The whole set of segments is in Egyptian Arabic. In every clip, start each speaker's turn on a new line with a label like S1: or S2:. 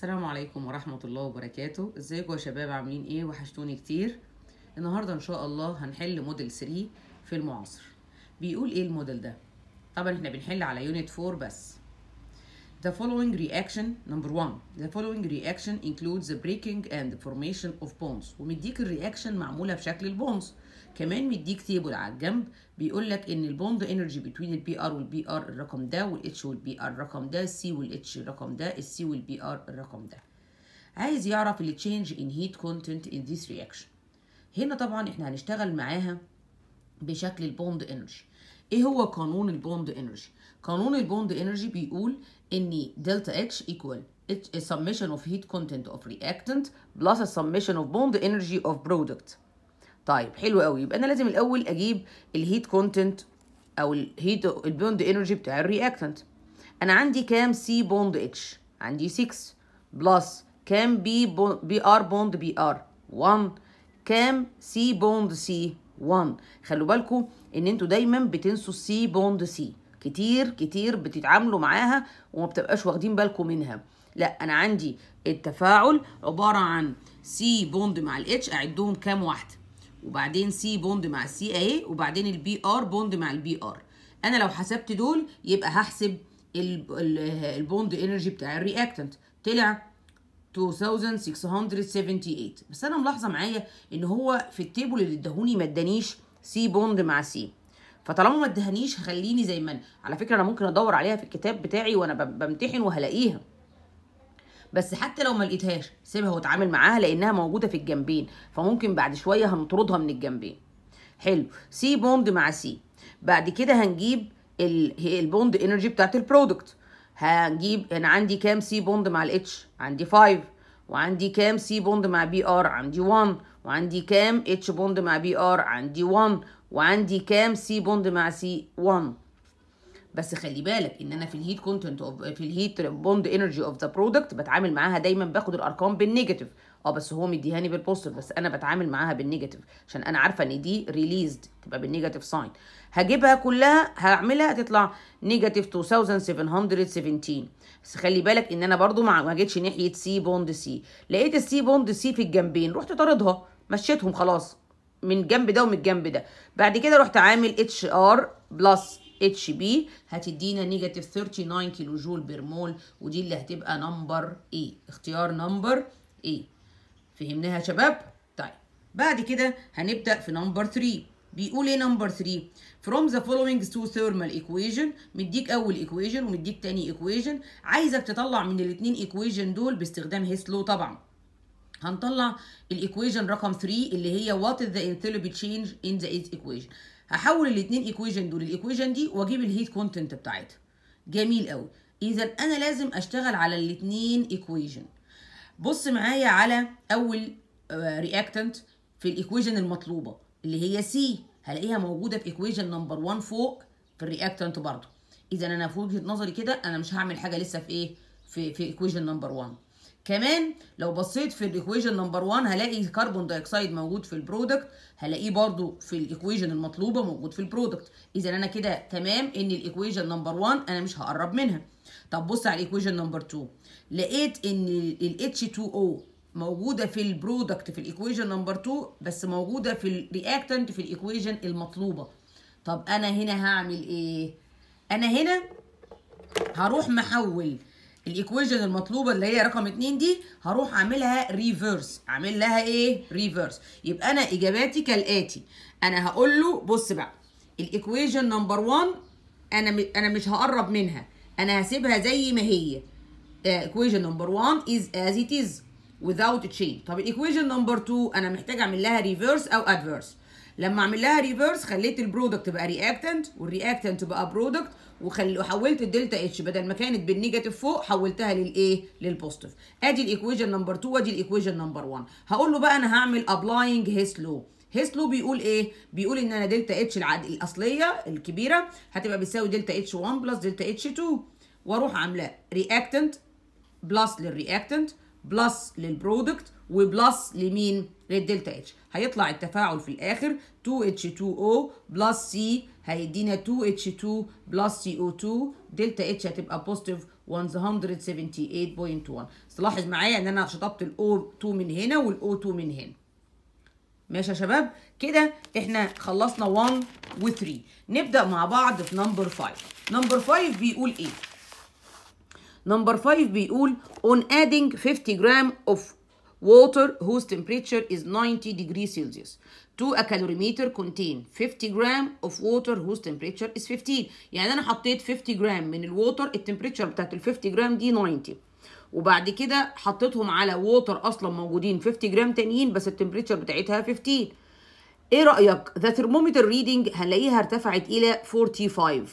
S1: السلام عليكم ورحمة الله وبركاته ازيكم يا شباب عاملين ايه وحشتوني كتير النهاردة ان شاء الله هنحل موديل 3 في المعاصر بيقول ايه الموديل ده طبعا احنا بنحل على يونت 4 بس The following reaction number one The following reaction includes the breaking and formation of bonds ومديك الرياكشن معمولة بشكل البونز كمان مديك تيبل على الجنب بيقول لك ان البوند انرجي بين البي ار والبي ار الرقم ده والاتش والبي ار الرقم ده السي والاتش الرقم ده السي والبي ار الرقم ده عايز يعرف ال change in heat content in this reaction هنا طبعا احنا هنشتغل معاها بشكل البوند انرجي ايه هو قانون البوند انرجي قانون البوند انرجي بيقول ان دلتا اتش equal a summation of heat content of reactant plus a summation of bond energy of product طيب حلو قوي يبقى انا لازم الاول اجيب الهيت كونتنت او الهيت البوند انرجي بتاع الرياكتنت انا عندي كام سي بوند اتش عندي 6 بلس كام بي بي ار بوند بي ار 1 كام سي بوند سي 1 خلوا بالكم ان انتوا دايما بتنسوا السي بوند سي كتير كتير بتتعاملوا معاها وما بتبقاش واخدين بالكم منها لا انا عندي التفاعل عباره عن سي بوند مع الاتش اعدهم كام واحده وبعدين سي بوند مع السي اهي وبعدين البي ار بوند مع البي ار انا لو حسبت دول يبقى هحسب البوند انرجي بتاع الرياكتنت طلع 2678 بس انا ملاحظه معايا ان هو في التيبل اللي اداهوني ما ادانيش سي بوند مع سي فطالما ما ادهنيش هخليني زي ما على فكره انا ممكن ادور عليها في الكتاب بتاعي وانا بمتحن وهلاقيها بس حتى لو ما لقيتهاش سيبها واتعامل معاها لانها موجوده في الجنبين فممكن بعد شويه هنطردها من الجنبين حلو سي بوند مع سي بعد كده هنجيب البوند انرجي بتاعت البرودكت هنجيب انا عندي كام سي بوند مع الاتش عندي 5 وعندي كام سي بوند مع بي ار عندي 1 وعندي كام اتش بوند مع بي ار عندي 1 وعندي كام سي بوند مع سي 1 بس خلي بالك ان انا في الهيت كونتنت اوف في الهيت بوند انرجي اوف ذا برودكت بتعامل معاها دايما باخد الارقام بالنيجاتيف اه بس هو مديهاني بالبوزيتيف بس انا بتعامل معاها بالنيجاتيف عشان انا عارفه ان دي ريليزد تبقى بالنيجاتيف ساين هجيبها كلها هعملها هتطلع نيجاتيف 2717 بس خلي بالك ان انا برضو ما جيتش ناحيه سي بوند سي لقيت السي بوند سي في الجنبين رحت طاردها مشيتهم خلاص من الجنب ده ومن الجنب ده بعد كده رحت عامل اتش ار بلس اتش بي هتدينا نيجاتيف 39 كيلو جول بير مول ودي اللي هتبقى نمبر ايه اختيار نمبر ايه فهمناها يا شباب طيب بعد كده هنبدا في نمبر 3 بيقول ايه نمبر 3 from the following two thermal equation مديك اول equation ومديك تاني equation عايزك تطلع من الاثنين equation دول باستخدام هيس لو طبعا هنطلع الايكويشن رقم 3 اللي هي what is the enthalpy change in the equation هحول الاثنين ايكويشن دول الايكويشن دي واجيب الهيت كونتنت بتاعتها جميل قوي اذا انا لازم اشتغل على الاثنين ايكويشن بص معايا على اول رياكتنت في الايكويشن المطلوبه اللي هي سي هلاقيها موجوده في ايكويشن نمبر 1 فوق في الرياكتنت برضه اذا انا في وجهه نظري كده انا مش هعمل حاجه لسه في ايه في في ايكويشن نمبر 1 كمان لو بصيت في الايكويشن نمبر 1 هلاقي كربون دايوكسيد موجود في البرودكت هلاقيه برضو في الايكويشن المطلوبه موجود في البرودكت اذا انا كده تمام ان الايكويشن نمبر 1 انا مش هقرب منها طب بص على الايكويشن نمبر 2 لقيت ان ال H2O موجوده في البرودكت في الايكويشن نمبر 2 بس موجوده في الرياكتنت في الايكويشن المطلوبه طب انا هنا هعمل ايه انا هنا هروح محول الايكويشن المطلوبه اللي هي رقم 2 دي هروح اعملها ريفرس اعمل لها ايه ريفرس يبقى انا اجاباتي كالاتي انا هقول له بص بقى الايكويشن نمبر 1 انا م... انا مش هقرب منها انا هسيبها زي ما هي ايكويشن نمبر 1 is as it is without change طب الايكويشن نمبر 2 انا محتاج اعمل لها ريفرس او ادفيرس لما اعمل لها ريفرس خليت البرودكت بقى رياكتنت والرياكتنت بقى برودكت وخل... وحولت الدلتا اتش بدل ما كانت بالنيجاتيف فوق حولتها للايه للبوزيتيف ادي الايكويشن نمبر 2 وادي الايكويشن نمبر 1 هقول له بقى انا هعمل ابلاينج هيس لو هيس لو بيقول ايه بيقول ان انا دلتا اتش العد... الاصليه الكبيره هتبقى بتساوي دلتا اتش 1 بلس دلتا اتش 2 واروح عامله رياكتنت بلس للرياكتنت بلس للبرودكت وبلس لمين للدلتا اتش هيطلع التفاعل في الاخر 2H2O بلس C هيدينا 2H2 بلس CO2 دلتا اتش هتبقى بوزيتيف 178.1 تلاحظ معايا ان انا شطبت الاو 2 من هنا والاو 2 من هنا ماشي يا شباب كده احنا خلصنا 1 و 3 نبدا مع بعض في نمبر 5 نمبر 5 بيقول ايه نمبر 5 بيقول on adding 50 gram of water whose temperature is 90 degrees Celsius to a calorimeter contain 50 gram of water whose temperature is 15 يعني انا حطيت 50 جرام من الووتر التمبريتشر بتاعت ال 50 جرام دي 90 وبعد كده حطيتهم على ووتر اصلا موجودين 50 جرام تانيين بس التمبريتشر بتاعتها 15 ايه رايك ذا ثرمومتر ريدنج هنلاقيها ارتفعت الى 45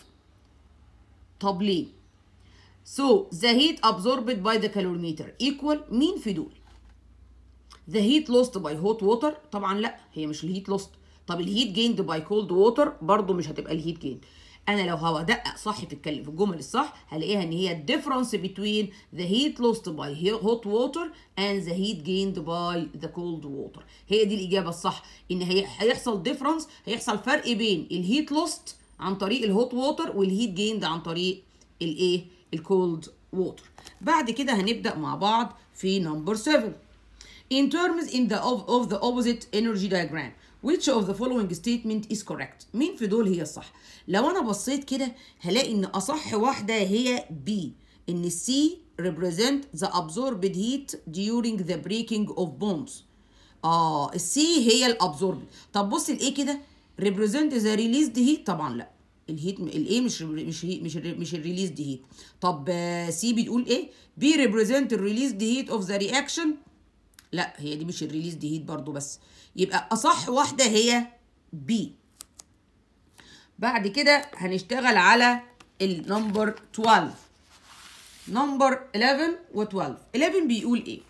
S1: طب ليه So the heat absorbed by the calorimeter equal مين في دول؟ The heat lost by hot water طبعا لا هي مش الهيت lost طب الهيت gained by cold water برضو مش هتبقى الهيت gained انا لو هدقق صح في الكلم في الجمل الصح هلاقيها ان هي difference between the heat lost by hot water and the heat gained by the cold water هي دي الاجابه الصح ان هي هيحصل difference هيحصل فرق بين الهيت lost عن طريق الهوت ووتر والهيت جيند عن طريق الايه الكولد ووتر بعد كده هنبدا مع بعض في نمبر 7 in terms in the of, of the opposite energy diagram which of the following statement is correct مين في دول هي الصح لو انا بصيت كده هلاقي ان اصح واحده هي B ان C represent the absorbed heat during the breaking of bonds اه السي هي الابزورب طب بص الايه كده represent the released heat طبعا لا الهيت الايه مش مش هي مش ال مش الريليزد هيت طب سي بتقول ايه بي ريبريزنت الريليزد هيت اوف ذا رياكشن لا هي دي مش الريليزد هيت برضو بس يبقى اصح واحده هي بي بعد كده هنشتغل على النمبر 12 نمبر 11 و12 11 بيقول ايه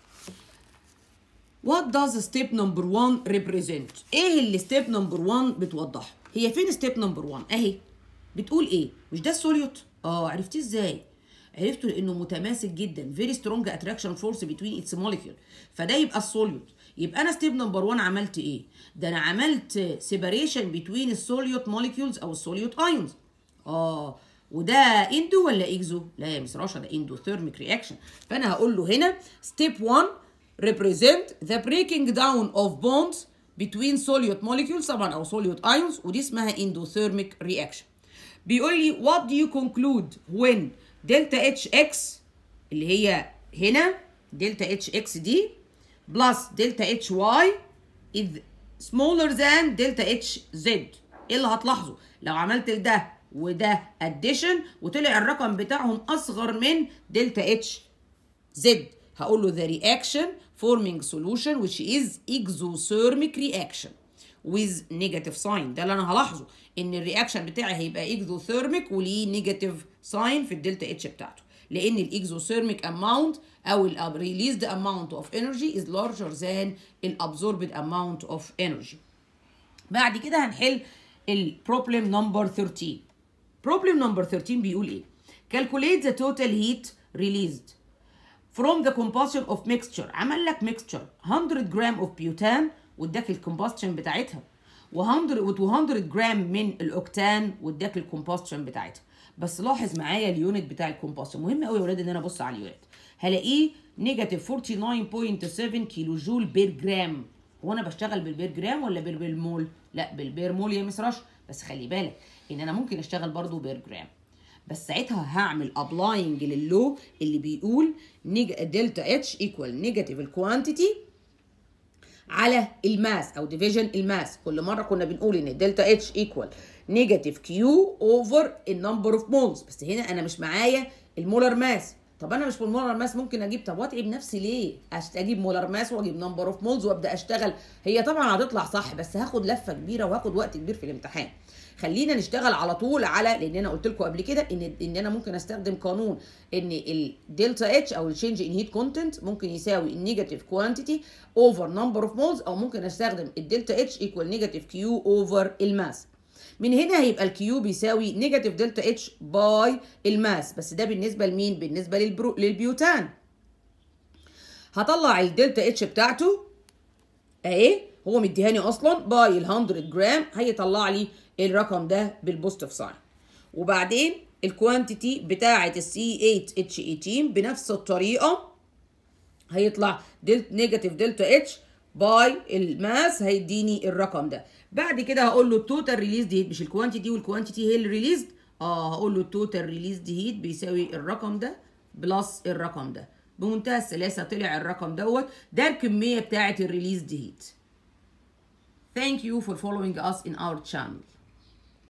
S1: What does step number 1 represent؟ ايه اللي step number 1 بتوضحه؟ هي فين step number 1 اهي بتقول ايه مش ده السوليوت اه عرفتيه ازاي عرفته لانه متماسك جدا very strong attraction force between its molecule فده يبقى السوليوت يبقى انا ستيب نمبر 1 عملت ايه ده انا عملت separation between السوليوت molecules او السوليوت ايونز اه وده اندو ولا اكزو لا يا مس رشا ده اندو ثيرميك رياكشن فانا هقول له هنا ستيب 1 represent the breaking down of bonds between solute molecules طبعا او solute ions ودي اسمها endothermic reaction بيقول لي what do you conclude when delta HX اللي هي هنا delta HX دي plus delta HY is smaller than delta HZ ايه اللي هتلاحظه لو عملت ده وده addition وطلع الرقم بتاعهم اصغر من delta HZ هقول له the reaction forming solution which is exothermic reaction with negative sign ده اللي انا هلاحظه ان الرياكشن بتاعي هيبقى exothermic وليه نيجاتيف ساين في الدلتا اتش بتاعته لان الاكزوثيرميك اماونت او الريليزد اماونت اوف انرجي از لارجر ذان الابزوربد اماونت اوف انرجي بعد كده هنحل البروبلم نمبر 13 بروبلم نمبر 13 بيقول ايه calculate the total heat released from the combustion of mixture عمل لك mixture 100 جرام of butane واداك الكومباستشن بتاعتها و100 و200 جرام من الاوكتان واداك الكومباستشن بتاعتها بس لاحظ معايا اليونت بتاع الكومباستشن مهم قوي يا ولاد ان انا ابص على اليونت هلاقيه نيجاتيف 49.7 كيلو جول بير جرام هو انا بشتغل بالبير جرام ولا بالبير مول لا بالبير مول يا مس رش بس خلي بالك ان انا ممكن اشتغل برضو بير جرام بس ساعتها هعمل ابلاينج للو اللي بيقول دلتا اتش ايكوال نيجاتيف الكوانتيتي على الماس او ديفيجن الماس كل مره كنا بنقول ان دلتا اتش ايكوال نيجاتيف كيو اوفر النمبر اوف مولز بس هنا انا مش معايا المولر ماس طب انا مش بالمولر ماس ممكن اجيب طب واتعب نفسي ليه اجيب مولر ماس واجيب نمبر اوف مولز وابدا اشتغل هي طبعا هتطلع صح بس هاخد لفه كبيره وهاخد وقت كبير في الامتحان خلينا نشتغل على طول على لان انا قلت لكم قبل كده ان ان انا ممكن استخدم قانون ان الدلتا اتش او التشينج ان هيت كونتنت ممكن يساوي النيجاتيف كوانتيتي اوفر نمبر اوف مولز او ممكن استخدم الدلتا اتش ايكوال نيجاتيف كيو اوفر الماس من هنا هيبقى الكيو بيساوي نيجاتيف دلتا اتش باي الماس بس ده بالنسبه لمين بالنسبه للبرو... للبيوتان هطلع الدلتا اتش بتاعته اهي هو مديهاني اصلا باي ال 100 جرام هيطلع لي الرقم ده بالبوزيتيف ساين وبعدين الكوانتيتي بتاعه السي 8 اتش 18 بنفس الطريقه هيطلع دلت نيجاتيف دلتا اتش باي الماس هيديني الرقم ده بعد كده هقول له التوتال ريليز هيت مش الكوانتيتي والكوانتيتي هي اللي ريليزد اه هقول له التوتال ريليز هيت بيساوي الرقم ده بلس الرقم ده بمنتهى السلاسه طلع الرقم دوت ده الكميه بتاعه الريليز هيت Thank you for following us in our channel.